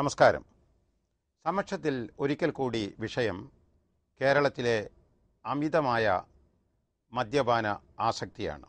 നമസ്കാരം സമക്ഷത്തിൽ ഒരിക്കൽ കൂടി വിഷയം കേരളത്തിലെ അമിതമായ മദ്യപാന ആസക്തിയാണ്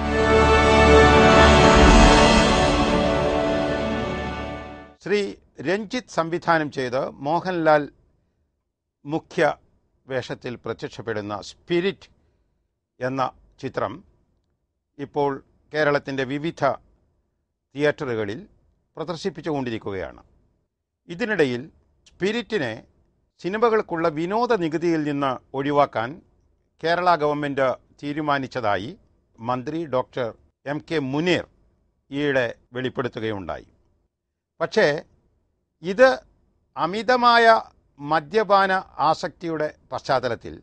ശ്രീ രഞ്ജിത്ത് സംവിധാനം ചെയ്ത് മോഹൻലാൽ മുഖ്യ വേഷത്തിൽ പ്രത്യക്ഷപ്പെടുന്ന സ്പിരിറ്റ് എന്ന ചിത്രം ഇപ്പോൾ കേരളത്തിൻ്റെ വിവിധ തിയേറ്ററുകളിൽ പ്രദർശിപ്പിച്ചുകൊണ്ടിരിക്കുകയാണ് ഇതിനിടയിൽ സ്പിരിറ്റിനെ സിനിമകൾക്കുള്ള വിനോദ നികുതിയിൽ നിന്ന് ഒഴിവാക്കാൻ കേരള ഗവൺമെൻറ് തീരുമാനിച്ചതായി മന്ത്രി ഡോക്ടർ എം കെ മുനീർ ഈയിടെ വെളിപ്പെടുത്തുകയുണ്ടായി പക്ഷേ ഇത് അമിതമായ മദ്യപാന ആസക്തിയുടെ പശ്ചാത്തലത്തിൽ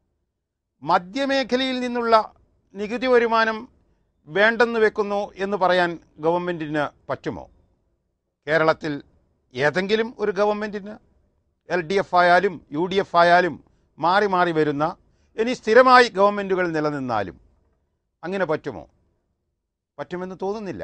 മദ്യമേഖലയിൽ നിന്നുള്ള നികുതി വരുമാനം വേണ്ടെന്ന് വെക്കുന്നു എന്ന് പറയാൻ ഗവൺമെൻറ്റിന് പറ്റുമോ കേരളത്തിൽ ഏതെങ്കിലും ഒരു ഗവൺമെൻറ്റിന് എൽ ഡി എഫ് ആയാലും യു ഡി എഫ് ആയാലും മാറി മാറി വരുന്ന ഇനി സ്ഥിരമായി ഗവൺമെൻറ്റുകൾ നിലനിന്നാലും അങ്ങനെ പറ്റുമോ പറ്റുമെന്ന് തോന്നുന്നില്ല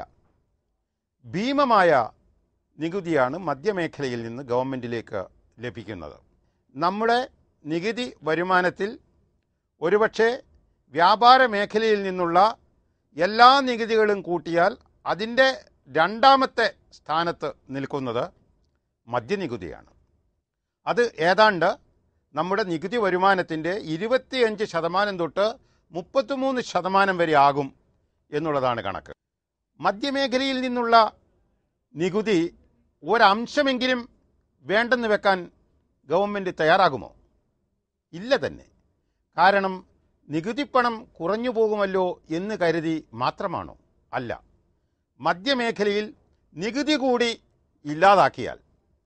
ഭീമമായ നികുതിയാണ് മദ്യമേഖലയിൽ നിന്ന് ഗവൺമെൻറ്റിലേക്ക് ലഭിക്കുന്നത് നമ്മുടെ നികുതി വരുമാനത്തിൽ ഒരുപക്ഷെ വ്യാപാര മേഖലയിൽ നിന്നുള്ള എല്ലാ നികുതികളും കൂട്ടിയാൽ അതിൻ്റെ രണ്ടാമത്തെ സ്ഥാനത്ത് നിൽക്കുന്നത് മദ്യനികുതിയാണ് അത് ഏതാണ്ട് നമ്മുടെ നികുതി വരുമാനത്തിൻ്റെ ഇരുപത്തിയഞ്ച് ശതമാനം തൊട്ട് മുപ്പത്തിമൂന്ന് ശതമാനം വരെ ആകും എന്നുള്ളതാണ് കണക്ക് മദ്യമേഖലയിൽ നിന്നുള്ള നികുതി ഒരംശമെങ്കിലും വേണ്ടെന്ന് വെക്കാൻ ഗവൺമെൻറ് തയ്യാറാകുമോ ഇല്ല തന്നെ കാരണം നികുതിപ്പണം കുറഞ്ഞു പോകുമല്ലോ എന്ന് കരുതി മാത്രമാണോ അല്ല മദ്യമേഖലയിൽ നികുതി കൂടി ഇല്ലാതാക്കിയാൽ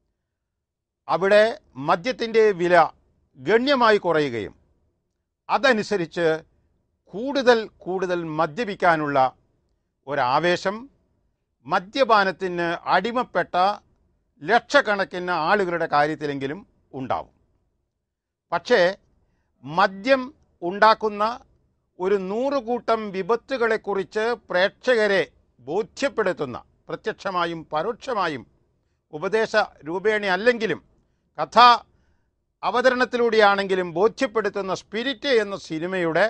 അവിടെ മദ്യത്തിൻ്റെ വില ഗണ്യമായി കുറയുകയും അതനുസരിച്ച് കൂടുതൽ കൂടുതൽ മദ്യപിക്കാനുള്ള ഒരാവേശം മദ്യപാനത്തിന് അടിമപ്പെട്ട ലക്ഷക്കണക്കിന് ആളുകളുടെ കാര്യത്തിലെങ്കിലും ഉണ്ടാവും പക്ഷേ മദ്യം ഉണ്ടാക്കുന്ന ഒരു നൂറുകൂട്ടം വിപത്തുകളെക്കുറിച്ച് പ്രേക്ഷകരെ ബോധ്യപ്പെടുത്തുന്ന പ്രത്യക്ഷമായും പരോക്ഷമായും ഉപദേശ രൂപേണ അല്ലെങ്കിലും കഥാ അവതരണത്തിലൂടെയാണെങ്കിലും ബോധ്യപ്പെടുത്തുന്ന സ്പിരിറ്റ് എന്ന സിനിമയുടെ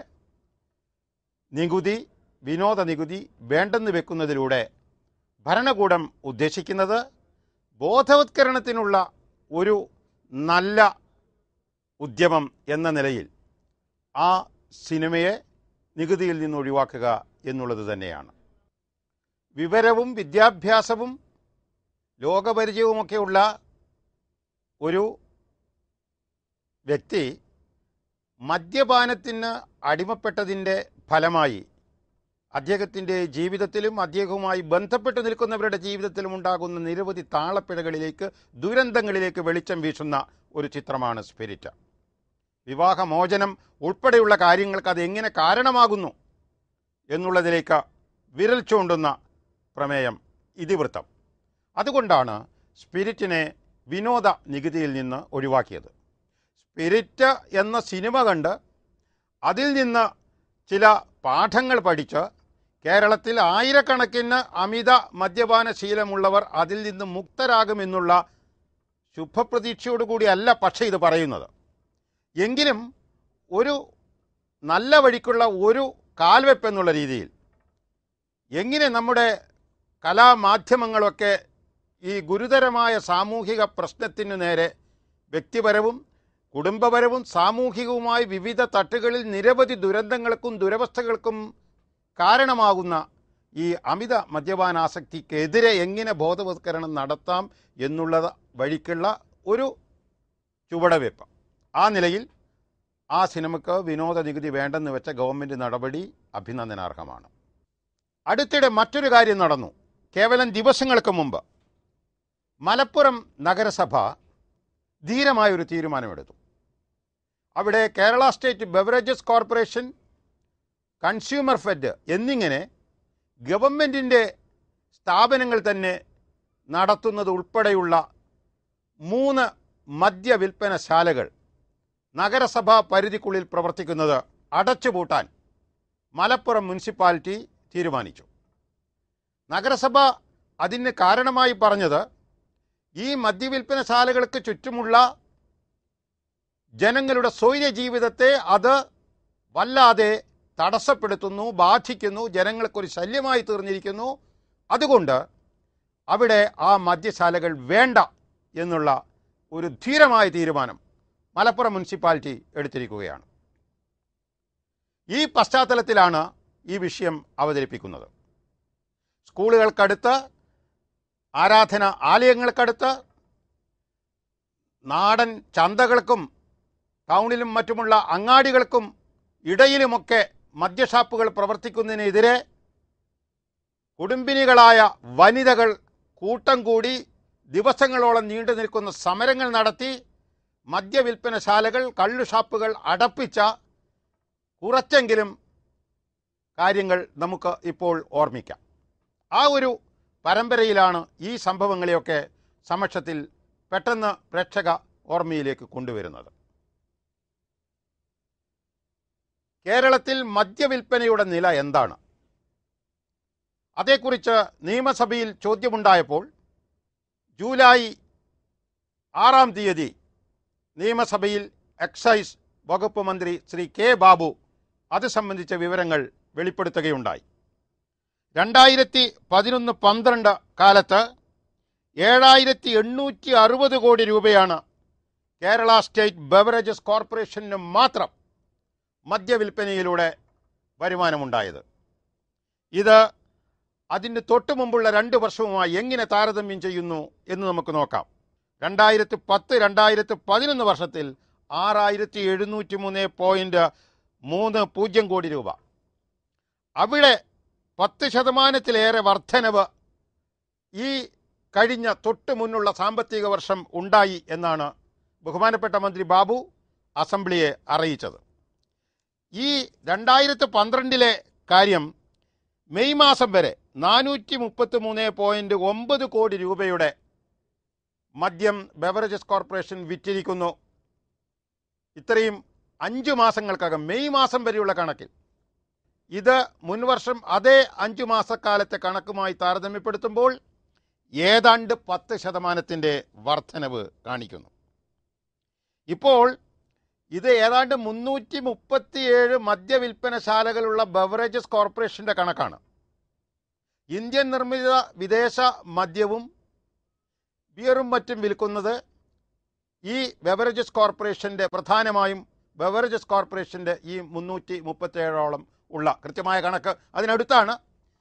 നികുതി വിനോദ നികുതി വേണ്ടെന്ന് വെക്കുന്നതിലൂടെ ഭരണകൂടം ഉദ്ദേശിക്കുന്നത് ബോധവത്കരണത്തിനുള്ള ഒരു നല്ല ഉദ്യമം എന്ന നിലയിൽ ആ സിനിമയെ നികുതിയിൽ നിന്ന് ഒഴിവാക്കുക എന്നുള്ളത് തന്നെയാണ് വിവരവും വിദ്യാഭ്യാസവും ലോകപരിചയവുമൊക്കെയുള്ള ഒരു വ്യക്തി മദ്യപാനത്തിന് അടിമപ്പെട്ടതിൻ്റെ ഫലമായി അദ്ദേഹത്തിൻ്റെ ജീവിതത്തിലും അദ്ദേഹവുമായി ബന്ധപ്പെട്ട് നിൽക്കുന്നവരുടെ ജീവിതത്തിലും ഉണ്ടാകുന്ന നിരവധി താളപ്പിഴകളിലേക്ക് ദുരന്തങ്ങളിലേക്ക് വെളിച്ചം വീശുന്ന ഒരു ചിത്രമാണ് സ്പിരിറ്റ് വിവാഹമോചനം ഉൾപ്പെടെയുള്ള കാര്യങ്ങൾക്ക് അത് എങ്ങനെ കാരണമാകുന്നു എന്നുള്ളതിലേക്ക് വിരൽ ചൂണ്ടുന്ന പ്രമേയം ഇതിവൃത്തം അതുകൊണ്ടാണ് സ്പിരിറ്റിനെ വിനോദ നികുതിയിൽ നിന്ന് ഒഴിവാക്കിയത് സ്പിരിറ്റ് എന്ന സിനിമ കണ്ട് അതിൽ നിന്ന് ചില പാഠങ്ങൾ പഠിച്ച് കേരളത്തിൽ ആയിരക്കണക്കിന് അമിത മദ്യപാന ശീലമുള്ളവർ അതിൽ നിന്ന് മുക്തരാകുമെന്നുള്ള ശുഭപ്രതീക്ഷയോടുകൂടി അല്ല പക്ഷേ ഇത് പറയുന്നത് എങ്കിലും ഒരു നല്ല വഴിക്കുള്ള ഒരു കാൽവെപ്പ് എന്നുള്ള രീതിയിൽ എങ്ങനെ നമ്മുടെ കലാമാധ്യമങ്ങളൊക്കെ ഈ ഗുരുതരമായ സാമൂഹിക പ്രശ്നത്തിനു നേരെ വ്യക്തിപരവും കുടുംബപരവും സാമൂഹികവുമായ വിവിധ തട്ടുകളിൽ നിരവധി ദുരന്തങ്ങൾക്കും ദുരവസ്ഥകൾക്കും കാരണമാകുന്ന ഈ അമിത മദ്യപാനാസക്തിക്കെതിരെ എങ്ങനെ ബോധവത്കരണം നടത്താം എന്നുള്ളത് വഴിക്കുള്ള ഒരു ചുവടവെപ്പ് ആ നിലയിൽ ആ സിനിമയ്ക്ക് വിനോദ നികുതി വേണ്ടെന്ന് വെച്ച ഗവൺമെൻറ് നടപടി അഭിനന്ദനാർഹമാണ് അടുത്തിടെ മറ്റൊരു കാര്യം നടന്നു കേവലം ദിവസങ്ങൾക്ക് മുമ്പ് മലപ്പുറം നഗരസഭ ധീരമായൊരു തീരുമാനമെടുത്തു അവിടെ Kerala state beverages corporation consumer fed എന്നിങ്ങനെ ഗവൺമെൻറ്റിൻ്റെ സ്ഥാപനങ്ങൾ തന്നെ നടത്തുന്നത് ഉൾപ്പെടെയുള്ള മൂന്ന് മദ്യവിൽപ്പനശാലകൾ നഗരസഭാ പരിധിക്കുള്ളിൽ പ്രവർത്തിക്കുന്നത് അടച്ചുപൂട്ടാൻ മലപ്പുറം മുനിസിപ്പാലിറ്റി തീരുമാനിച്ചു നഗരസഭ അതിന് കാരണമായി പറഞ്ഞത് ഈ മദ്യവിൽപ്പനശാലകൾക്ക് ചുറ്റുമുള്ള ജനങ്ങളുടെ സ്വൈര്യ ജീവിതത്തെ അത് വല്ലാതെ തടസ്സപ്പെടുത്തുന്നു ബാധിക്കുന്നു ജനങ്ങൾക്കൊരു ശല്യമായി തീർന്നിരിക്കുന്നു അതുകൊണ്ട് അവിടെ ആ മദ്യശാലകൾ വേണ്ട എന്നുള്ള ഒരു ധീരമായ തീരുമാനം മലപ്പുറം മുനിസിപ്പാലിറ്റി എടുത്തിരിക്കുകയാണ് ഈ പശ്ചാത്തലത്തിലാണ് ഈ വിഷയം അവതരിപ്പിക്കുന്നത് സ്കൂളുകൾക്കടുത്ത് ആരാധന ആലയങ്ങൾക്കടുത്ത് നാടൻ ചന്തകൾക്കും ടൗണിലും മറ്റുമുള്ള അങ്ങാടികൾക്കും ഇടയിലുമൊക്കെ മദ്യഷാപ്പുകൾ പ്രവർത്തിക്കുന്നതിനെതിരെ കുടുംബിനികളായ വനിതകൾ കൂട്ടം കൂടി ദിവസങ്ങളോളം നീണ്ടു നിൽക്കുന്ന സമരങ്ങൾ നടത്തി മദ്യവിൽപ്പനശാലകൾ കള്ളുഷാപ്പുകൾ അടപ്പിച്ച കുറച്ചെങ്കിലും കാര്യങ്ങൾ നമുക്ക് ഇപ്പോൾ ഓർമ്മിക്കാം ആ ഒരു പരമ്പരയിലാണ് ഈ സംഭവങ്ങളെയൊക്കെ സമക്ഷത്തിൽ പെട്ടെന്ന് പ്രേക്ഷക ഓർമ്മയിലേക്ക് കൊണ്ടുവരുന്നത് കേരളത്തിൽ മദ്യവിൽപ്പനയുടെ നില എന്താണ് അതേക്കുറിച്ച് നിയമസഭയിൽ ചോദ്യമുണ്ടായപ്പോൾ ജൂലൈ ആറാം തീയതി നിയമസഭയിൽ എക്സൈസ് വകുപ്പ് മന്ത്രി ശ്രീ കെ ബാബു അത് സംബന്ധിച്ച വിവരങ്ങൾ വെളിപ്പെടുത്തുകയുണ്ടായി രണ്ടായിരത്തി പതിനൊന്ന് പന്ത്രണ്ട് കാലത്ത് ഏഴായിരത്തി എണ്ണൂറ്റി അറുപത് കോടി രൂപയാണ് കേരള സ്റ്റേറ്റ് ബെവറേജസ് കോർപ്പറേഷന് മാത്രം മദ്യവിൽപ്പനയിലൂടെ വരുമാനമുണ്ടായത് ഇത് അതിന് തൊട്ടു മുമ്പുള്ള രണ്ട് വർഷവുമായി എങ്ങനെ താരതമ്യം ചെയ്യുന്നു എന്ന് നമുക്ക് നോക്കാം രണ്ടായിരത്തി പത്ത് രണ്ടായിരത്തി പതിനൊന്ന് വർഷത്തിൽ ആറായിരത്തി എഴുന്നൂറ്റി മൂന്ന് പോയിൻറ്റ് മൂന്ന് പൂജ്യം കോടി രൂപ അവിടെ പത്ത് ശതമാനത്തിലേറെ വർധനവ് ഈ കഴിഞ്ഞ തൊട്ട് മുന്നുള്ള സാമ്പത്തിക വർഷം ഉണ്ടായി എന്നാണ് ബഹുമാനപ്പെട്ട മന്ത്രി ബാബു അസംബ്ലിയെ അറിയിച്ചത് ഈ രണ്ടായിരത്തി പന്ത്രണ്ടിലെ കാര്യം മെയ് മാസം വരെ നാനൂറ്റി മുപ്പത്തി മൂന്ന് പോയിൻറ്റ് ഒമ്പത് കോടി രൂപയുടെ മദ്യം ബെവറേജസ് കോർപ്പറേഷൻ വിറ്റിരിക്കുന്നു ഇത്രയും അഞ്ച് മാസങ്ങൾക്കകം മെയ് മാസം വരെയുള്ള കണക്കിൽ ഇത് മുൻവർഷം അതേ അഞ്ചു മാസക്കാലത്തെ കണക്കുമായി താരതമ്യപ്പെടുത്തുമ്പോൾ ഏതാണ്ട് പത്ത് ശതമാനത്തിൻ്റെ വർധനവ് കാണിക്കുന്നു ഇപ്പോൾ ഇത് ഏതാണ്ട് മുന്നൂറ്റി മുപ്പത്തിയേഴ് മദ്യവിൽപ്പനശാലകളുള്ള ബവറേജസ് കോർപ്പറേഷൻ്റെ കണക്കാണ് ഇന്ത്യൻ നിർമ്മിത വിദേശ മദ്യവും ബിയറും മറ്റും വിൽക്കുന്നത് ഈ ബെവറേജസ് കോർപ്പറേഷൻ്റെ പ്രധാനമായും ബെവറേജസ് കോർപ്പറേഷൻ്റെ ഈ മുന്നൂറ്റി മുപ്പത്തേഴോളം ഉള്ള കൃത്യമായ കണക്ക് അതിനടുത്താണ്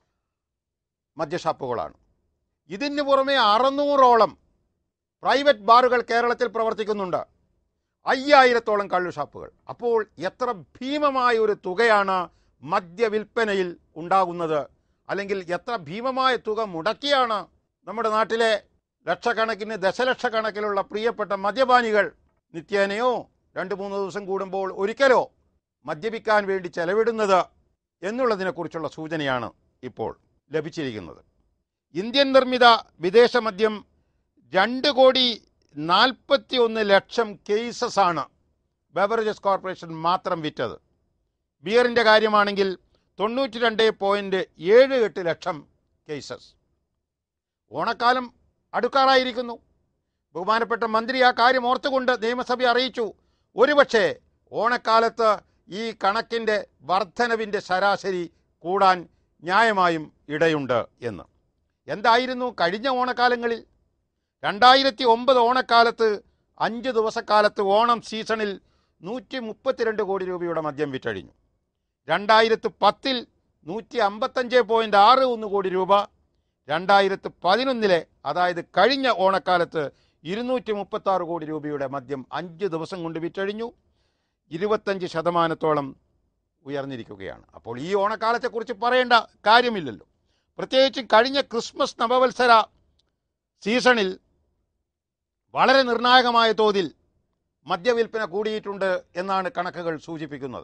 മദ്യഷാപ്പുകളാണ് ഇതിന് പുറമെ അറുന്നൂറോളം പ്രൈവറ്റ് ബാറുകൾ കേരളത്തിൽ പ്രവർത്തിക്കുന്നുണ്ട് അയ്യായിരത്തോളം കള്ളുഷാപ്പുകൾ അപ്പോൾ എത്ര ഭീമമായ ഒരു തുകയാണ് മദ്യവിൽപ്പനയിൽ ഉണ്ടാകുന്നത് അല്ലെങ്കിൽ എത്ര ഭീമമായ തുക മുടക്കിയാണ് നമ്മുടെ നാട്ടിലെ ലക്ഷക്കണക്കിന് ദശലക്ഷക്കണക്കിലുള്ള പ്രിയപ്പെട്ട മദ്യപാനികൾ നിത്യേനയോ രണ്ട് മൂന്ന് ദിവസം കൂടുമ്പോൾ ഒരിക്കലോ മദ്യപിക്കാൻ വേണ്ടി ചെലവിടുന്നത് എന്നുള്ളതിനെക്കുറിച്ചുള്ള സൂചനയാണ് ഇപ്പോൾ ലഭിച്ചിരിക്കുന്നത് ഇന്ത്യൻ നിർമ്മിത വിദേശ മദ്യം രണ്ട് കോടി നാൽപ്പത്തി ഒന്ന് ലക്ഷം കേസസ് ആണ് ബെവറേജസ് കോർപ്പറേഷൻ മാത്രം വിറ്റത് ബിയറിൻ്റെ കാര്യമാണെങ്കിൽ തൊണ്ണൂറ്റി രണ്ട് പോയിൻറ്റ് ഏഴ് എട്ട് ലക്ഷം കേസസ് ഓണക്കാലം അടുക്കാറായിരിക്കുന്നു ബഹുമാനപ്പെട്ട മന്ത്രി ആ കാര്യം ഓർത്തുകൊണ്ട് നിയമസഭ അറിയിച്ചു ഒരുപക്ഷെ ഓണക്കാലത്ത് ഈ കണക്കിൻ്റെ വർധനവിൻ്റെ ശരാശരി കൂടാൻ ന്യായമായും ഇടയുണ്ട് എന്ന് എന്തായിരുന്നു കഴിഞ്ഞ ഓണക്കാലങ്ങളിൽ രണ്ടായിരത്തി ഒമ്പത് ഓണക്കാലത്ത് അഞ്ച് ദിവസക്കാലത്ത് ഓണം സീസണിൽ നൂറ്റി മുപ്പത്തിരണ്ട് കോടി രൂപയുടെ മദ്യം വിറ്റഴിഞ്ഞു രണ്ടായിരത്തി പത്തിൽ നൂറ്റി അമ്പത്തഞ്ച് പോയിൻ്റ് ആറ് ഒന്ന് കോടി രൂപ രണ്ടായിരത്തി പതിനൊന്നിലെ അതായത് കഴിഞ്ഞ ഓണക്കാലത്ത് ഇരുന്നൂറ്റി മുപ്പത്താറ് കോടി രൂപയുടെ മദ്യം അഞ്ച് ദിവസം കൊണ്ട് വിറ്റഴിഞ്ഞു ഇരുപത്തഞ്ച് ശതമാനത്തോളം ഉയർന്നിരിക്കുകയാണ് അപ്പോൾ ഈ ഓണക്കാലത്തെക്കുറിച്ച് പറയേണ്ട കാര്യമില്ലല്ലോ പ്രത്യേകിച്ചും കഴിഞ്ഞ ക്രിസ്മസ് നവവത്സര സീസണിൽ വളരെ നിർണായകമായ തോതിൽ മദ്യവിൽപ്പന കൂടിയിട്ടുണ്ട് എന്നാണ് കണക്കുകൾ സൂചിപ്പിക്കുന്നത്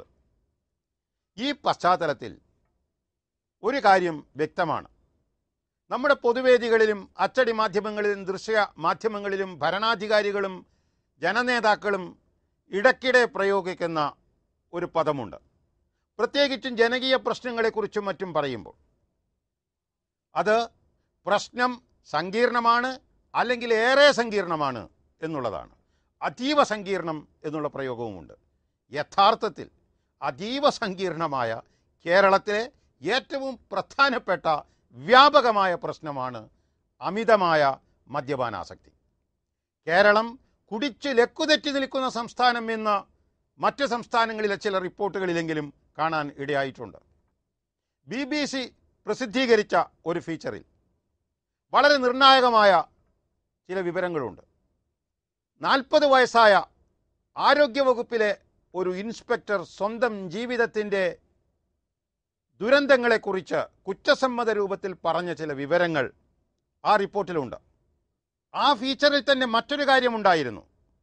ഈ പശ്ചാത്തലത്തിൽ ഒരു കാര്യം വ്യക്തമാണ് നമ്മുടെ പൊതുവേദികളിലും അച്ചടി മാധ്യമങ്ങളിലും ദൃശ്യ മാധ്യമങ്ങളിലും ഭരണാധികാരികളും ജനനേതാക്കളും ഇടയ്ക്കിടെ പ്രയോഗിക്കുന്ന ഒരു പദമുണ്ട് പ്രത്യേകിച്ചും ജനകീയ പ്രശ്നങ്ങളെക്കുറിച്ചും മറ്റും പറയുമ്പോൾ അത് പ്രശ്നം സങ്കീർണമാണ് അല്ലെങ്കിൽ ഏറെ സങ്കീർണമാണ് എന്നുള്ളതാണ് അതീവ സങ്കീർണം എന്നുള്ള പ്രയോഗവുമുണ്ട് യഥാർത്ഥത്തിൽ അതീവ സങ്കീർണമായ കേരളത്തിലെ ഏറ്റവും പ്രധാനപ്പെട്ട വ്യാപകമായ പ്രശ്നമാണ് അമിതമായ മദ്യപാനാസക്തി കേരളം കുടിച്ച് ലക്കുതെറ്റി നിൽക്കുന്ന സംസ്ഥാനം എന്ന് മറ്റ് സംസ്ഥാനങ്ങളിലെ ചില റിപ്പോർട്ടുകളിലെങ്കിലും കാണാൻ ഇടയായിട്ടുണ്ട് ബി ബി സി പ്രസിദ്ധീകരിച്ച ഒരു ഫീച്ചറിൽ വളരെ നിർണായകമായ ചില വിവരങ്ങളുണ്ട് നാൽപ്പത് വയസ്സായ ആരോഗ്യവകുപ്പിലെ ഒരു ഇൻസ്പെക്ടർ സ്വന്തം ജീവിതത്തിൻ്റെ ദുരന്തങ്ങളെക്കുറിച്ച് കുറ്റസമ്മത രൂപത്തിൽ പറഞ്ഞ ചില വിവരങ്ങൾ ആ റിപ്പോർട്ടിലുണ്ട് ആ ഫീച്ചറിൽ തന്നെ മറ്റൊരു കാര്യമുണ്ടായിരുന്നു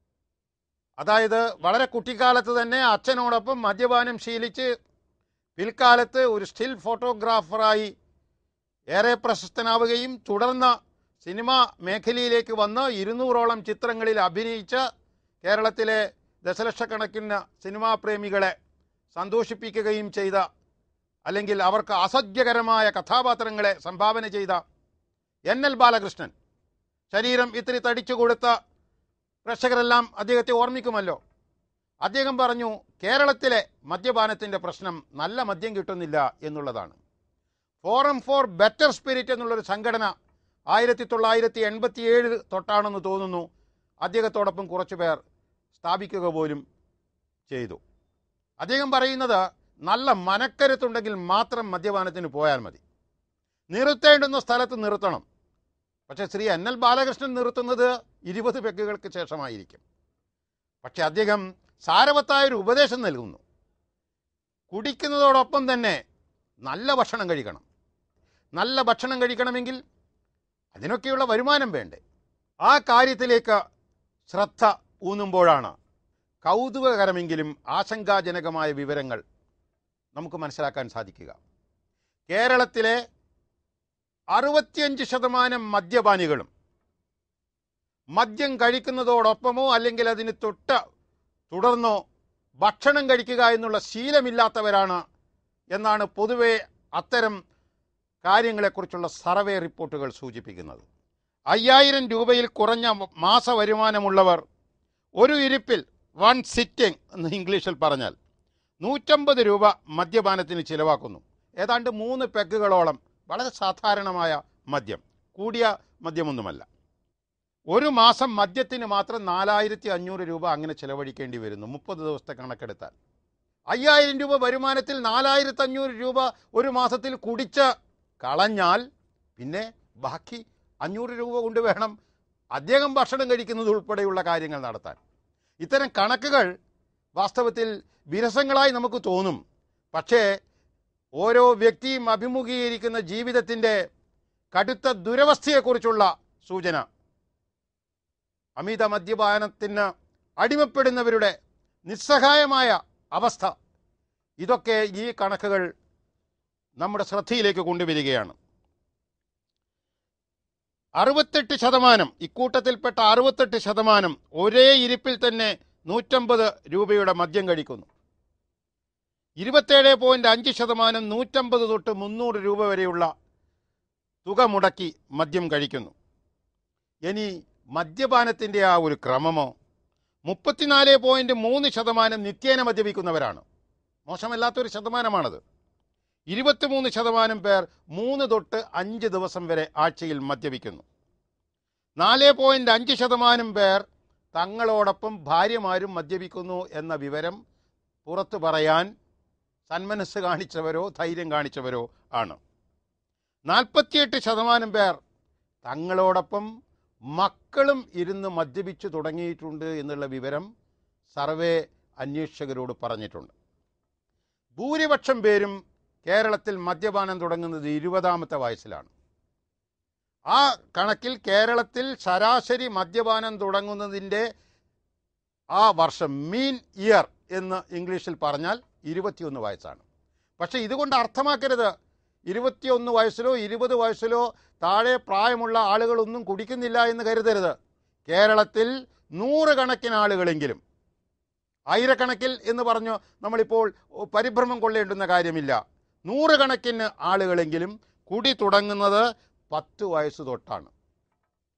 അതായത് വളരെ കുട്ടിക്കാലത്ത് തന്നെ അച്ഛനോടൊപ്പം മദ്യപാനം ശീലിച്ച് പിൽക്കാലത്ത് ഒരു സ്റ്റിൽ ഫോട്ടോഗ്രാഫറായി ഏറെ പ്രശസ്തനാവുകയും തുടർന്ന് സിനിമാ മേഖലയിലേക്ക് വന്ന് ഇരുന്നൂറോളം ചിത്രങ്ങളിൽ അഭിനയിച്ച് കേരളത്തിലെ ദശലക്ഷക്കണക്കിന് സിനിമാ പ്രേമികളെ സന്തോഷിപ്പിക്കുകയും ചെയ്ത അല്ലെങ്കിൽ അവർക്ക് അസഹ്യകരമായ കഥാപാത്രങ്ങളെ സംഭാവന ചെയ്ത എൻ എൽ ബാലകൃഷ്ണൻ ശരീരം ഇത്തിരി തടിച്ചു കൊടുത്ത പ്രേക്ഷകരെല്ലാം അദ്ദേഹത്തെ ഓർമ്മിക്കുമല്ലോ അദ്ദേഹം പറഞ്ഞു കേരളത്തിലെ മദ്യപാനത്തിൻ്റെ പ്രശ്നം നല്ല മദ്യം കിട്ടുന്നില്ല എന്നുള്ളതാണ് ഫോറം ഫോർ ബെറ്റർ സ്പിരിറ്റ് എന്നുള്ളൊരു സംഘടന ആയിരത്തി തൊള്ളായിരത്തി എൺപത്തി ഏഴ് തൊട്ടാണെന്ന് തോന്നുന്നു അദ്ദേഹത്തോടൊപ്പം കുറച്ചു പേർ സ്ഥാപിക്കുക പോലും ചെയ്തു അദ്ദേഹം പറയുന്നത് നല്ല മനക്കരുത്തുണ്ടെങ്കിൽ മാത്രം മദ്യപാനത്തിന് പോയാൽ മതി നിർത്തേണ്ടുന്ന സ്ഥലത്ത് നിർത്തണം പക്ഷേ ശ്രീ എൻ എൽ ബാലകൃഷ്ണൻ നിർത്തുന്നത് ഇരുപത് പെക്കുകൾക്ക് ശേഷമായിരിക്കും പക്ഷെ അദ്ദേഹം സാരവത്തായ ഒരു ഉപദേശം നൽകുന്നു കുടിക്കുന്നതോടൊപ്പം തന്നെ നല്ല ഭക്ഷണം കഴിക്കണം നല്ല ഭക്ഷണം കഴിക്കണമെങ്കിൽ അതിനൊക്കെയുള്ള വരുമാനം വേണ്ടേ ആ കാര്യത്തിലേക്ക് ശ്രദ്ധ ഊന്നുമ്പോഴാണ് കൗതുകകരമെങ്കിലും ആശങ്കാജനകമായ വിവരങ്ങൾ നമുക്ക് മനസ്സിലാക്കാൻ സാധിക്കുക കേരളത്തിലെ അറുപത്തിയഞ്ച് ശതമാനം മദ്യപാനികളും മദ്യം കഴിക്കുന്നതോടൊപ്പമോ അല്ലെങ്കിൽ അതിന് തൊട്ട് തുടർന്നോ ഭക്ഷണം കഴിക്കുക എന്നുള്ള ശീലമില്ലാത്തവരാണ് എന്നാണ് പൊതുവെ അത്തരം കാര്യങ്ങളെക്കുറിച്ചുള്ള സർവേ റിപ്പോർട്ടുകൾ സൂചിപ്പിക്കുന്നത് അയ്യായിരം രൂപയിൽ കുറഞ്ഞ മാസ വരുമാനമുള്ളവർ ഒരു ഇരിപ്പിൽ വൺ സിറ്റിംഗ് എന്ന് ഇംഗ്ലീഷിൽ പറഞ്ഞാൽ നൂറ്റമ്പത് രൂപ മദ്യപാനത്തിന് ചിലവാക്കുന്നു ഏതാണ്ട് മൂന്ന് പെഗുകളോളം വളരെ സാധാരണമായ മദ്യം കൂടിയ മദ്യമൊന്നുമല്ല ഒരു മാസം മദ്യത്തിന് മാത്രം നാലായിരത്തി അഞ്ഞൂറ് രൂപ അങ്ങനെ ചിലവഴിക്കേണ്ടി വരുന്നു മുപ്പത് ദിവസത്തെ കണക്കെടുത്താൽ അയ്യായിരം രൂപ വരുമാനത്തിൽ നാലായിരത്തി അഞ്ഞൂറ് രൂപ ഒരു മാസത്തിൽ കുടിച്ച് കളഞ്ഞാൽ പിന്നെ ബാക്കി അഞ്ഞൂറ് രൂപ കൊണ്ട് വേണം അദ്ദേഹം ഭക്ഷണം കഴിക്കുന്നത് ഉൾപ്പെടെയുള്ള കാര്യങ്ങൾ നടത്താൻ ഇത്തരം കണക്കുകൾ വാസ്തവത്തിൽ വിരസങ്ങളായി നമുക്ക് തോന്നും പക്ഷേ ഓരോ വ്യക്തിയും അഭിമുഖീകരിക്കുന്ന ജീവിതത്തിൻ്റെ കടുത്ത ദുരവസ്ഥയെക്കുറിച്ചുള്ള സൂചന അമിത മദ്യപാനത്തിന് അടിമപ്പെടുന്നവരുടെ നിസ്സഹായമായ അവസ്ഥ ഇതൊക്കെ ഈ കണക്കുകൾ നമ്മുടെ ശ്രദ്ധയിലേക്ക് കൊണ്ടുവരികയാണ് അറുപത്തെട്ട് ശതമാനം ഇക്കൂട്ടത്തിൽപ്പെട്ട അറുപത്തെട്ട് ശതമാനം ഒരേ ഇരിപ്പിൽ തന്നെ നൂറ്റമ്പത് രൂപയുടെ മദ്യം കഴിക്കുന്നു ഇരുപത്തേഴ് പോയിന്റ് അഞ്ച് ശതമാനം നൂറ്റമ്പത് തൊട്ട് മുന്നൂറ് രൂപ വരെയുള്ള തുക മുടക്കി മദ്യം കഴിക്കുന്നു ഇനി മദ്യപാനത്തിൻ്റെ ആ ഒരു ക്രമമോ മുപ്പത്തിനാല് പോയിന്റ് മൂന്ന് ശതമാനം നിത്യേന മദ്യപിക്കുന്നവരാണ് മോശമല്ലാത്തൊരു ശതമാനമാണത് ഇരുപത്തിമൂന്ന് ശതമാനം പേർ മൂന്ന് തൊട്ട് അഞ്ച് ദിവസം വരെ ആഴ്ചയിൽ മദ്യപിക്കുന്നു നാല് പോയിന്റ് അഞ്ച് ശതമാനം പേർ തങ്ങളോടൊപ്പം ഭാര്യമാരും മദ്യപിക്കുന്നു എന്ന വിവരം പുറത്തു പറയാൻ സന്മനസ് കാണിച്ചവരോ ധൈര്യം കാണിച്ചവരോ ആണ് നാൽപ്പത്തിയെട്ട് ശതമാനം പേർ തങ്ങളോടൊപ്പം മക്കളും ഇരുന്ന് മദ്യപിച്ചു തുടങ്ങിയിട്ടുണ്ട് എന്നുള്ള വിവരം സർവേ അന്വേഷകരോട് പറഞ്ഞിട്ടുണ്ട് ഭൂരിപക്ഷം പേരും കേരളത്തിൽ മദ്യപാനം തുടങ്ങുന്നത് ഇരുപതാമത്തെ വയസ്സിലാണ് ആ കണക്കിൽ കേരളത്തിൽ ശരാശരി മദ്യപാനം തുടങ്ങുന്നതിൻ്റെ ആ വർഷം മീൻ ഇയർ എന്ന് ഇംഗ്ലീഷിൽ പറഞ്ഞാൽ ഇരുപത്തിയൊന്ന് വയസ്സാണ് പക്ഷേ ഇതുകൊണ്ട് അർത്ഥമാക്കരുത് ഇരുപത്തിയൊന്ന് വയസ്സിലോ ഇരുപത് വയസ്സിലോ താഴെ പ്രായമുള്ള ആളുകളൊന്നും കുടിക്കുന്നില്ല എന്ന് കരുതരുത് കേരളത്തിൽ നൂറുകണക്കിന് ആളുകളെങ്കിലും ആയിരക്കണക്കിൽ എന്ന് പറഞ്ഞു നമ്മളിപ്പോൾ പരിഭ്രമം കൊള്ളേണ്ടുന്ന കാര്യമില്ല നൂറുകണക്കിന് ആളുകളെങ്കിലും കുടി തുടങ്ങുന്നത് പത്ത് വയസ്സ് തൊട്ടാണ്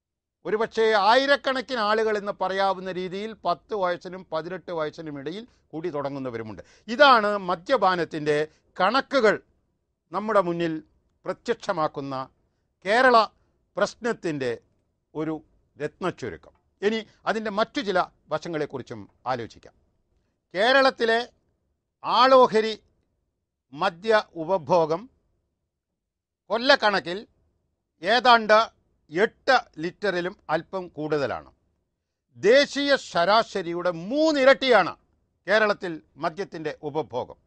ഒരുപക്ഷെ ആയിരക്കണക്കിന് ആളുകൾ എന്ന് പറയാവുന്ന രീതിയിൽ പത്ത് വയസ്സിനും പതിനെട്ട് വയസ്സിനും ഇടയിൽ കൂടി തുടങ്ങുന്നവരുമുണ്ട് ഇതാണ് മദ്യപാനത്തിൻ്റെ കണക്കുകൾ നമ്മുടെ മുന്നിൽ പ്രത്യക്ഷമാക്കുന്ന കേരള പ്രശ്നത്തിൻ്റെ ഒരു രത്നച്ചുരുക്കം ഇനി അതിൻ്റെ മറ്റു ചില വശങ്ങളെക്കുറിച്ചും ആലോചിക്കാം കേരളത്തിലെ ആളോഹരി മദ്യ ഉപഭോഗം കൊല്ലക്കണക്കിൽ ഏതാണ്ട് എട്ട് ലിറ്ററിലും അല്പം കൂടുതലാണ് ദേശീയ ശരാശരിയുടെ മൂന്നിരട്ടിയാണ് കേരളത്തിൽ മദ്യത്തിൻ്റെ ഉപഭോഗം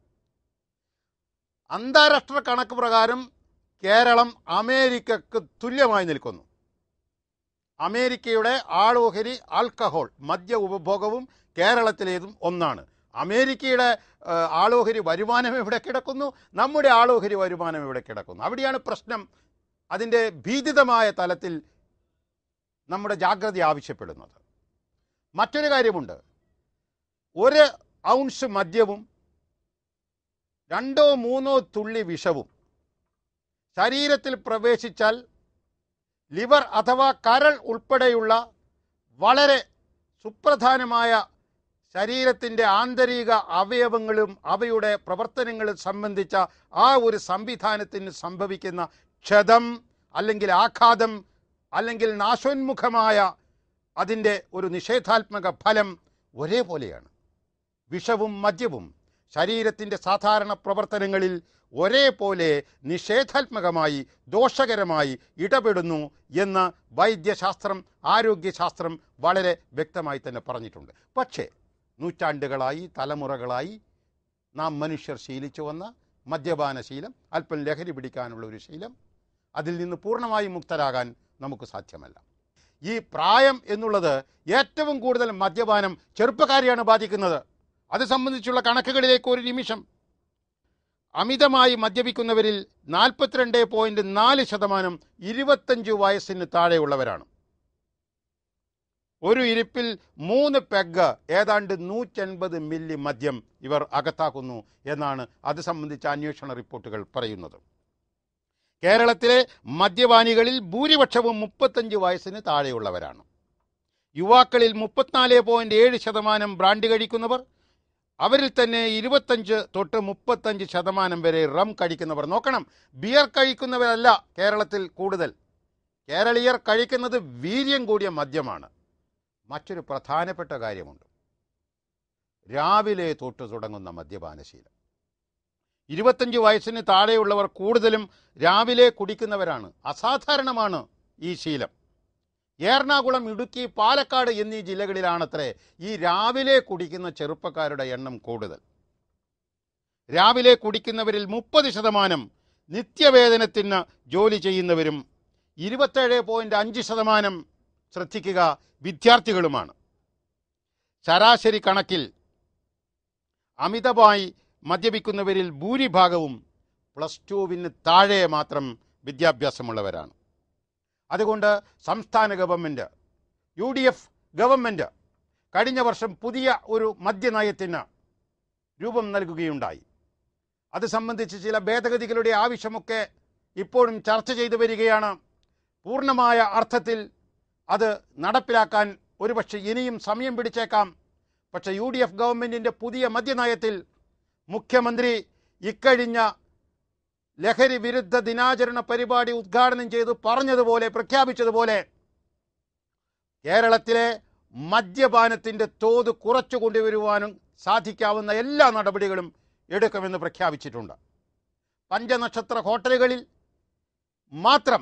അന്താരാഷ്ട്ര കണക്ക് പ്രകാരം കേരളം അമേരിക്കക്ക് തുല്യമായി നിൽക്കുന്നു അമേരിക്കയുടെ ആളോഹരി ആൽക്കഹോൾ മദ്യ ഉപഭോഗവും കേരളത്തിലേതും ഒന്നാണ് അമേരിക്കയുടെ ആ, ആളോഹരി വരുമാനം എവിടെ കിടക്കുന്നു നമ്മുടെ ആളോഹരി വരുമാനം എവിടെ കിടക്കുന്നു അവിടെയാണ് പ്രശ്നം അതിൻ്റെ ഭീതിതമായ തലത്തിൽ നമ്മുടെ ജാഗ്രത ആവശ്യപ്പെടുന്നത് മറ്റൊരു കാര്യമുണ്ട് ഒരു ഔൺസ് മദ്യവും രണ്ടോ മൂന്നോ തുള്ളി വിഷവും ശരീരത്തിൽ പ്രവേശിച്ചാൽ ലിവർ അഥവാ കരൾ ഉൾപ്പെടെയുള്ള വളരെ സുപ്രധാനമായ ശരീരത്തിൻ്റെ ആന്തരിക അവയവങ്ങളും അവയുടെ പ്രവർത്തനങ്ങളും സംബന്ധിച്ച ആ ഒരു സംവിധാനത്തിന് സംഭവിക്കുന്ന ക്ഷതം അല്ലെങ്കിൽ ആഘാതം അല്ലെങ്കിൽ നാശോന്മുഖമായ അതിൻ്റെ ഒരു നിഷേധാത്മക ഫലം ഒരേപോലെയാണ് വിഷവും മദ്യവും ശരീരത്തിൻ്റെ സാധാരണ പ്രവർത്തനങ്ങളിൽ ഒരേപോലെ നിഷേധാത്മകമായി ദോഷകരമായി ഇടപെടുന്നു എന്ന് വൈദ്യശാസ്ത്രം ആരോഗ്യശാസ്ത്രം വളരെ വ്യക്തമായി തന്നെ പറഞ്ഞിട്ടുണ്ട് പക്ഷേ നൂറ്റാണ്ടുകളായി തലമുറകളായി നാം മനുഷ്യർ ശീലിച്ചു വന്ന മദ്യപാന ശീലം അല്പം ലഹരി പിടിക്കാനുള്ള ഒരു ശീലം അതിൽ നിന്ന് പൂർണ്ണമായും മുക്തരാകാൻ നമുക്ക് സാധ്യമല്ല ഈ പ്രായം എന്നുള്ളത് ഏറ്റവും കൂടുതൽ മദ്യപാനം ചെറുപ്പക്കാരെയാണ് ബാധിക്കുന്നത് അത് സംബന്ധിച്ചുള്ള കണക്കുകളിലേക്ക് ഒരു നിമിഷം അമിതമായി മദ്യപിക്കുന്നവരിൽ നാൽപ്പത്തിരണ്ട് പോയിന്റ് നാല് ശതമാനം ഇരുപത്തഞ്ച് വയസ്സിന് താഴെയുള്ളവരാണ് ഒരു ഇരിപ്പിൽ മൂന്ന് പെഗ് ഏതാണ്ട് നൂറ്റൻപത് മില്ലി മദ്യം ഇവർ അകത്താക്കുന്നു എന്നാണ് അത് സംബന്ധിച്ച അന്വേഷണ റിപ്പോർട്ടുകൾ പറയുന്നത് കേരളത്തിലെ മദ്യപാനികളിൽ ഭൂരിപക്ഷവും മുപ്പത്തഞ്ച് വയസ്സിന് താഴെയുള്ളവരാണ് യുവാക്കളിൽ മുപ്പത്തിനാല് പോയിന്റ് ഏഴ് ശതമാനം ബ്രാൻഡ് കഴിക്കുന്നവർ അവരിൽ തന്നെ ഇരുപത്തഞ്ച് തൊട്ട് മുപ്പത്തഞ്ച് ശതമാനം വരെ റം കഴിക്കുന്നവർ നോക്കണം ബിയർ കഴിക്കുന്നവരല്ല കേരളത്തിൽ കൂടുതൽ കേരളീയർ കഴിക്കുന്നത് വീര്യം കൂടിയ മദ്യമാണ് മറ്റൊരു പ്രധാനപ്പെട്ട കാര്യമുണ്ട് രാവിലെ തൊട്ട് തുടങ്ങുന്ന മദ്യപാനശീലം ഇരുപത്തഞ്ച് വയസ്സിന് താഴെയുള്ളവർ കൂടുതലും രാവിലെ കുടിക്കുന്നവരാണ് അസാധാരണമാണ് ഈ ശീലം എറണാകുളം ഇടുക്കി പാലക്കാട് എന്നീ ജില്ലകളിലാണത്രേ ഈ രാവിലെ കുടിക്കുന്ന ചെറുപ്പക്കാരുടെ എണ്ണം കൂടുതൽ രാവിലെ കുടിക്കുന്നവരിൽ മുപ്പത് ശതമാനം നിത്യവേതനത്തിന് ജോലി ചെയ്യുന്നവരും ഇരുപത്തേഴ് പോയിന്റ് അഞ്ച് ശതമാനം ശ്രദ്ധിക്കുക വിദ്യാർത്ഥികളുമാണ് ശരാശരി കണക്കിൽ അമിതമായി മദ്യപിക്കുന്നവരിൽ ഭൂരിഭാഗവും പ്ലസ് ടുവിന് താഴെ മാത്രം വിദ്യാഭ്യാസമുള്ളവരാണ് അതുകൊണ്ട് സംസ്ഥാന government U D F government കഴിഞ്ഞ വർഷം പുതിയ ഒരു മദ്യനയത്തിന് രൂപം നൽകുകയുണ്ടായി അത് സംബന്ധിച്ച് ചില ഭേദഗതികളുടെ ആവശ്യമൊക്കെ ഇപ്പോഴും ചർച്ച ചെയ്തു വരികയാണ് പൂർണ്ണമായ അർത്ഥത്തിൽ അത് നടപ്പിലാക്കാൻ ഒരുപക്ഷെ ഇനിയും സമയം പിടിച്ചേക്കാം പക്ഷേ യു ഡി എഫ് ഗവൺമെൻറ്റിൻ്റെ പുതിയ മദ്യനയത്തിൽ മുഖ്യമന്ത്രി ഇക്കഴിഞ്ഞ ലഹരി വിരുദ്ധ ദിനാചരണ പരിപാടി ഉദ്ഘാടനം ചെയ്തു പറഞ്ഞതുപോലെ പ്രഖ്യാപിച്ചതുപോലെ കേരളത്തിലെ മദ്യപാനത്തിൻ്റെ തോത് കുറച്ചു കൊണ്ടുവരുവാനും സാധിക്കാവുന്ന എല്ലാ നടപടികളും എടുക്കുമെന്ന് പ്രഖ്യാപിച്ചിട്ടുണ്ട് പഞ്ചനക്ഷത്ര ഹോട്ടലുകളിൽ മാത്രം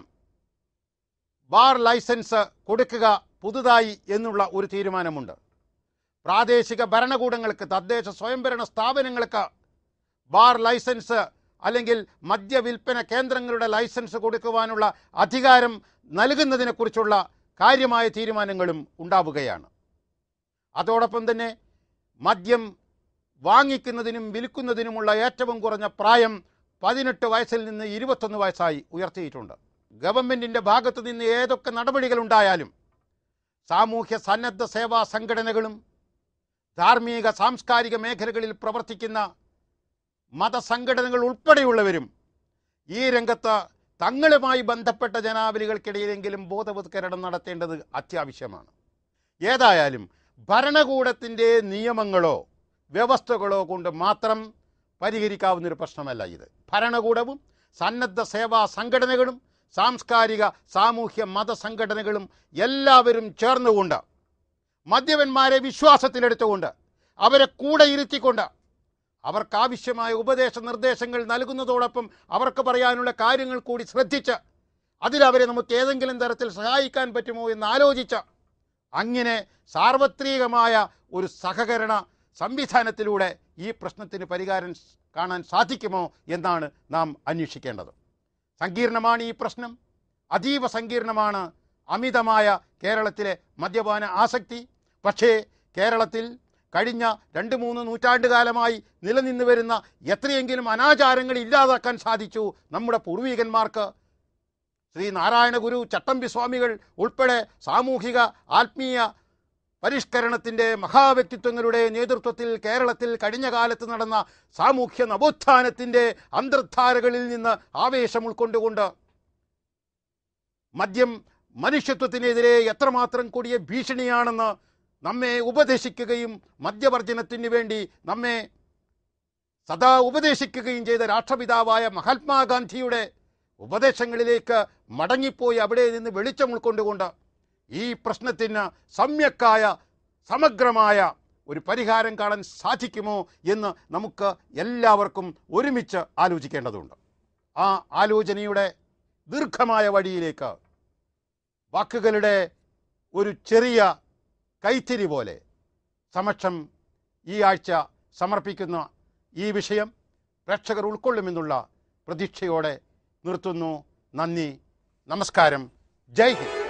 ബാർ ലൈസൻസ് കൊടുക്കുക പുതുതായി എന്നുള്ള ഒരു തീരുമാനമുണ്ട് പ്രാദേശിക ഭരണകൂടങ്ങൾക്ക് തദ്ദേശ സ്വയംഭരണ സ്ഥാപനങ്ങൾക്ക് ബാർ ലൈസൻസ് അല്ലെങ്കിൽ മദ്യവിൽപ്പന കേന്ദ്രങ്ങളുടെ ലൈസൻസ് കൊടുക്കുവാനുള്ള അധികാരം നൽകുന്നതിനെക്കുറിച്ചുള്ള കാര്യമായ തീരുമാനങ്ങളും ഉണ്ടാവുകയാണ് അതോടൊപ്പം തന്നെ മദ്യം വാങ്ങിക്കുന്നതിനും വിൽക്കുന്നതിനുമുള്ള ഏറ്റവും കുറഞ്ഞ പ്രായം പതിനെട്ട് വയസ്സിൽ നിന്ന് ഇരുപത്തൊന്ന് വയസ്സായി ഉയർത്തിയിട്ടുണ്ട് ഗവൺമെൻറ്റിൻ്റെ ഭാഗത്തു നിന്ന് ഏതൊക്കെ നടപടികളുണ്ടായാലും സാമൂഹ്യ സന്നദ്ധ സേവാ സംഘടനകളും ധാർമ്മിക സാംസ്കാരിക മേഖലകളിൽ പ്രവർത്തിക്കുന്ന മതസംഘടനകൾ ഉൾപ്പെടെയുള്ളവരും ഈ രംഗത്ത് തങ്ങളുമായി ബന്ധപ്പെട്ട ജനാവലികൾക്കിടയിലെങ്കിലും ബോധവത്കരണം നടത്തേണ്ടത് അത്യാവശ്യമാണ് ഏതായാലും ഭരണകൂടത്തിൻ്റെ നിയമങ്ങളോ വ്യവസ്ഥകളോ കൊണ്ട് മാത്രം പരിഹരിക്കാവുന്നൊരു പ്രശ്നമല്ല ഇത് ഭരണകൂടവും സന്നദ്ധ സേവാ സംഘടനകളും സാംസ്കാരിക സാമൂഹ്യ മത സംഘടനകളും എല്ലാവരും ചേർന്നുകൊണ്ട് മദ്യപന്മാരെ വിശ്വാസത്തിലെടുത്തുകൊണ്ട് അവരെ കൂടെ ഇരുത്തിക്കൊണ്ട് അവർക്ക് ആവശ്യമായ ഉപദേശ നിർദ്ദേശങ്ങൾ നൽകുന്നതോടൊപ്പം അവർക്ക് പറയാനുള്ള കാര്യങ്ങൾ കൂടി ശ്രദ്ധിച്ച് അതിലവരെ നമുക്ക് ഏതെങ്കിലും തരത്തിൽ സഹായിക്കാൻ പറ്റുമോ എന്ന് ആലോചിച്ച് അങ്ങനെ സാർവത്രികമായ ഒരു സഹകരണ സംവിധാനത്തിലൂടെ ഈ പ്രശ്നത്തിന് പരിഹാരം സ് കാണാൻ സാധിക്കുമോ എന്നാണ് നാം അന്വേഷിക്കേണ്ടത് സങ്കീർണമാണ് ഈ പ്രശ്നം അതീവ സങ്കീർണമാണ് അമിതമായ കേരളത്തിലെ മദ്യപാന ആസക്തി പക്ഷേ കേരളത്തിൽ കഴിഞ്ഞ രണ്ട് മൂന്ന് നൂറ്റാണ്ട് കാലമായി നിലനിന്ന് വരുന്ന എത്രയെങ്കിലും അനാചാരങ്ങൾ ഇല്ലാതാക്കാൻ സാധിച്ചു നമ്മുടെ പൂർവികന്മാർക്ക് ശ്രീ നാരായണ ഗുരു ചട്ടമ്പി സ്വാമികൾ ഉൾപ്പെടെ സാമൂഹിക ആത്മീയ പരിഷ്കരണത്തിൻ്റെ മഹാവ്യക്തിത്വങ്ങളുടെ നേതൃത്വത്തിൽ കേരളത്തിൽ കഴിഞ്ഞ കാലത്ത് നടന്ന സാമൂഹ്യ നവോത്ഥാനത്തിൻ്റെ അന്തർധാരകളിൽ നിന്ന് ആവേശം ഉൾക്കൊണ്ടുകൊണ്ട് മദ്യം മനുഷ്യത്വത്തിനെതിരെ എത്രമാത്രം കൊടിയ ഭീഷണിയാണെന്ന് നമ്മെ ഉപദേശിക്കുകയും മദ്യവർജനത്തിന് വേണ്ടി നമ്മെ സദാ ഉപദേശിക്കുകയും ചെയ്ത രാഷ്ട്രപിതാവായ മഹാത്മാഗാന്ധിയുടെ ഉപദേശങ്ങളിലേക്ക് മടങ്ങിപ്പോയി അവിടെ നിന്ന് വെളിച്ചം ഉൾക്കൊണ്ടുകൊണ്ട് ഈ പ്രശ്നത്തിന് സമ്യക്കായ സമഗ്രമായ ഒരു പരിഹാരം കാണാൻ സാധിക്കുമോ എന്ന് നമുക്ക് എല്ലാവർക്കും ഒരുമിച്ച് ആലോചിക്കേണ്ടതുണ്ട് ആ ആലോചനയുടെ ദീർഘമായ വഴിയിലേക്ക് വാക്കുകളുടെ ഒരു ചെറിയ കൈത്തിരി പോലെ സമക്ഷം ഈ ആഴ്ച സമർപ്പിക്കുന്ന ഈ വിഷയം പ്രേക്ഷകർ ഉൾക്കൊള്ളുമെന്നുള്ള പ്രതീക്ഷയോടെ നിർത്തുന്നു നന്ദി നമസ്കാരം ജയ് ഹിന്ദ്